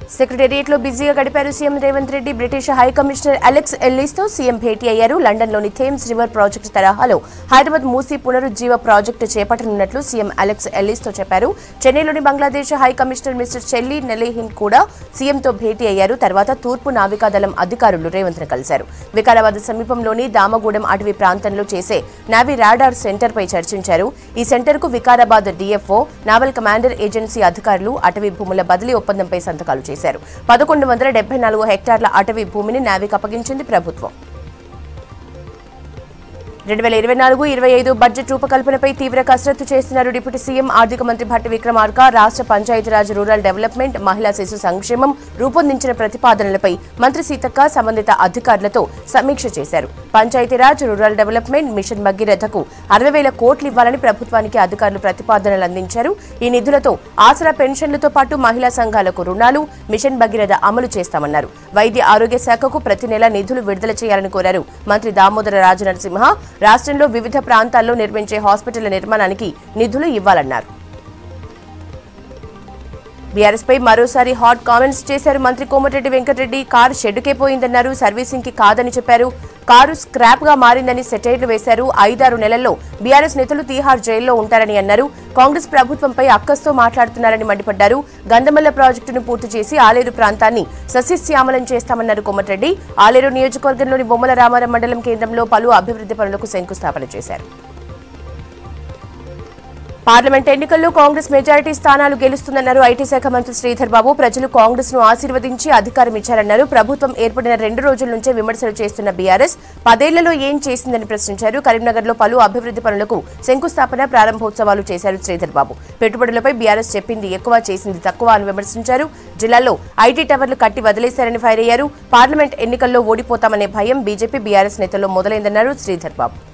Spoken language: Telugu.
సెక్రటేరియట్ లో బిజీగా గడిపారు CM Revanth Reddy British high commissioner Alex Ellis తో సీఎం భేటీ అయ్యారు లండన్ లోని థేమ్స్ రివర్ ప్రాజెక్టు తరహాలో హైదరాబాద్ మూసీ పునరుజ్జీవ ప్రాజెక్టు చేపట్టనున్నట్లు సీఎం అలెక్స్ ఎల్లిస్ తో చెప్పారు చెన్నైలోని బంగ్లాదేశ్ హై కమిషనర్ మిస్టర్ చెల్లి నెలేహిన్ కూడా సీఎంతో భేటీ అయ్యారు తర్వాత తూర్పు నావికాదళం అధికారులు రేవంత్ ను కలిశారు వికారాబాద్ సమీపంలోని దామగూడెం అటవీ ప్రాంతంలో చేసే నావీ రాడార్ సెంటర్ పై చర్చించారు ఈ సెంటర్ కు Vikarabad DFO naval commander agency అధికారులు అటవీ భూముల బదిలీ ఒప్పందంపై సంతకాలు చేశారు పదకొండు వందల డెబ్బై నాలుగు హెక్టార్ల అటవీ భూమిని నావీకి అప్పగించింది ప్రభుత్వం రెండు వేల ఇరవై నాలుగు ఇరవై ఐదు బడ్జెట్ రూపకల్పనపై తీవ్ర కసరత్తు చేస్తున్నారు డిప్యూటీ సీఎం ఆర్థిక మంత్రి భట్టి విక్రమార్క రాష్ట్ర పంచాయతీరాజ్ రూరల్ డెవలప్మెంట్ మహిళా శిశు సంక్షేమం రూపొందించిన ప్రతిపాదనలపై మంత్రి సీతక్క సంబంధిత అధికారులతో సమీక్ష చేశారు పంచాయతీరాజ్ రూరల్ డెవలప్మెంట్ మిషన్ భగీరథకు అరవై వేల కోట్లు ఇవ్వాలని ప్రభుత్వానికి అధికారులు ప్రతిపాదనలు అందించారు ఈ నిధులతో ఆసరా పెన్షన్లతో పాటు మహిళా సంఘాలకు రుణాలు మిషన్ భగీరథ అమలు చేస్తామన్నారు వైద్య ఆరోగ్య శాఖకు ప్రతి నెల నిధులు విడుదల చేయాలని కోరారు మంత్రి దామోదర రాజ నరసింహ రాష్ట్రంలో వివిధ ప్రాంతాల్లో నిర్మించే హాస్పిటళ్ల నిర్మాణానికి నిధులు ఇవ్వాలన్నారు బీఆర్ఎస్ పై మరోసారి హాట్ కామెంట్స్ చేశారు మంత్రి కోమటిరెడ్డి వెంకటరెడ్డి కారు షెడ్డుకే పోయిందన్నారు సర్వీసింగ్ కి కాదని చెప్పారు కారు స్క్రాప్ గా మారిందని సెటైర్లు వేశారు ఐదారు నెలల్లో బీఆర్ఎస్ నేతలు తీహార్ జైల్లో ఉంటారని అన్నారు కాంగ్రెస్ ప్రభుత్వంపై అక్కస్తో మాట్లాడుతున్నారని మండిపడ్డారు గంధమల్ల ప్రాజెక్టును పూర్తి చేసి ఆలేరు ప్రాంతాన్ని సస్యశ్యామలం చేస్తామన్నారు కోమటిరెడ్డి ఆలేరు నియోజకవర్గంలోని బొమ్మల రామారం మండలం కేంద్రంలో పలు అభివృద్ధి పనులకు శంకుస్థాపన చేశారు పార్లమెంట్ ఎన్నికల్లో కాంగ్రెస్ మెజారిటీ స్థానాలు గెలుస్తుందన్నారు ఐటీ శాఖ మంత్రి శ్రీధర్ బాబు ప్రజలు కాంగ్రెస్ ను ఆశీర్వదించి అధికారం ఇచ్చారన్నారు ప్రభుత్వం ఏర్పడిన రెండు రోజుల నుంచే విమర్శలు చేస్తున్న బీఆర్ఎస్ పదేళ్లలో ఏం చేసిందని ప్రశ్నించారు కరీంనగర్ లో పలు అభివృద్ధి పనులకు శంకుస్థాపన ప్రారంభోత్సవాలు చేశారు శ్రీధర్ బాబు పెట్టుబడులపై బీఆర్ఎస్ చెప్పింది ఎక్కువ చేసింది తక్కువ అని విమర్శించారు జిల్లాలో ఐటీ టవర్లు కట్టి వదిలేశారని ఫైర్ అయ్యారు పార్లమెంట్ ఎన్నికల్లో ఓడిపోతామనే భయం బీజేపీ బీఆర్ఎస్ నేతల్లో మొదలైందన్నారు శ్రీధర్ బాబు